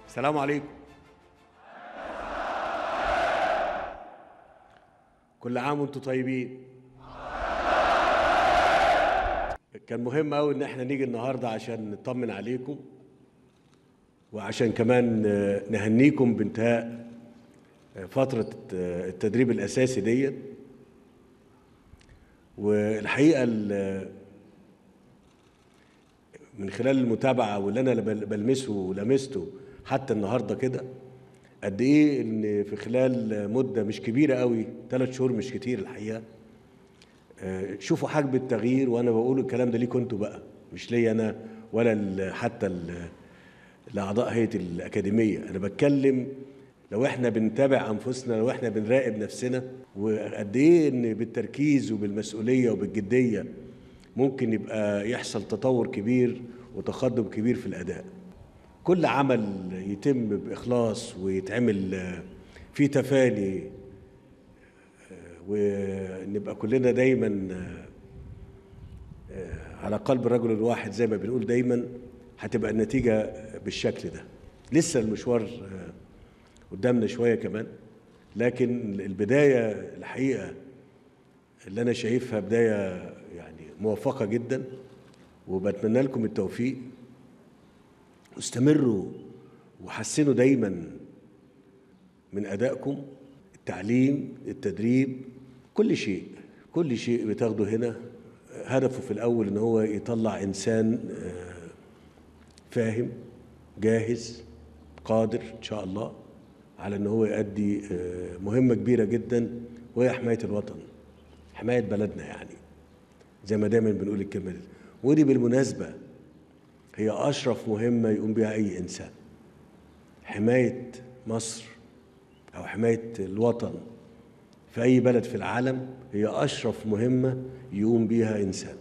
السلام عليكم كل عام وانتم طيبين كان مهم قوي ان احنا نيجي النهارده عشان نطمن عليكم وعشان كمان نهنيكم بانتهاء فترة التدريب الأساسي ديت والحقيقة من خلال المتابعة واللي أنا بلمسه ولمسته حتى النهاردة كده قد إيه إن في خلال مدة مش كبيرة قوي ثلاث شهور مش كتير الحقيقة شوفوا حجم التغيير وأنا بقول الكلام ده ليكم أنتوا بقى مش ليا أنا ولا حتى لأعضاء هيئة الأكاديمية أنا بتكلم لو احنا بنتابع انفسنا لو احنا بنراقب نفسنا وقد ايه ان بالتركيز وبالمسؤوليه وبالجديه ممكن يبقى يحصل تطور كبير وتقدم كبير في الاداء كل عمل يتم باخلاص ويتعمل في تفاني ونبقى كلنا دايما على قلب الرجل الواحد زي ما بنقول دايما هتبقى النتيجه بالشكل ده لسه المشوار قدامنا شويه كمان لكن البدايه الحقيقه اللي انا شايفها بدايه يعني موفقه جدا وبتمنى لكم التوفيق واستمروا وحسنوا دايما من ادائكم التعليم التدريب كل شيء كل شيء بتاخده هنا هدفه في الاول ان هو يطلع انسان فاهم جاهز قادر ان شاء الله على ان هو يؤدي مهمه كبيره جدا وهي حمايه الوطن حمايه بلدنا يعني زي ما دايما بنقول الكلمه دي ودي بالمناسبه هي اشرف مهمه يقوم بها اي انسان حمايه مصر او حمايه الوطن في اي بلد في العالم هي اشرف مهمه يقوم بها انسان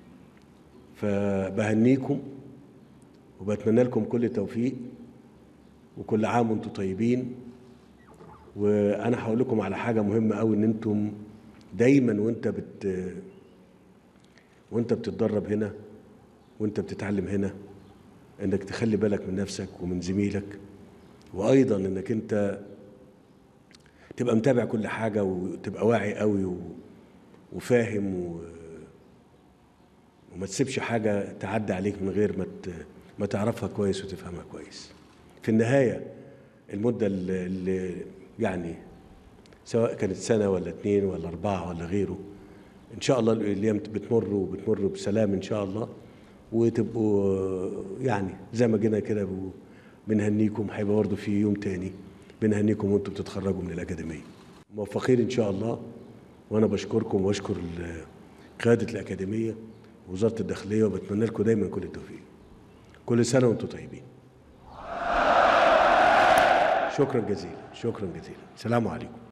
فبهنيكم وبتمنى لكم كل التوفيق وكل عام وانتم طيبين وانا هقول لكم على حاجه مهمه قوي ان انتم دايما وانت بت وانت بتتدرب هنا وانت بتتعلم هنا انك تخلي بالك من نفسك ومن زميلك وايضا انك انت تبقى متابع كل حاجه وتبقى واعي قوي و... وفاهم و... وما تسيبش حاجه تعدي عليك من غير ما ت... ما تعرفها كويس وتفهمها كويس في النهاية المدة اللي يعني سواء كانت سنة ولا اتنين ولا أربعة ولا غيره إن شاء الله الأيام بتمر وبتمر بسلام إن شاء الله وتبقوا يعني زي ما جينا كده بنهنيكم هيبقى برضه في يوم تاني بنهنيكم وانتم بتتخرجوا من الأكاديمية موفقين إن شاء الله وأنا بشكركم وأشكر قيادة الأكاديمية ووزارة الداخلية وبتمنى لكم دايما كل التوفيق كل سنة وانتم طيبين شكرا جزيلا شكرا جزيلا السلام عليكم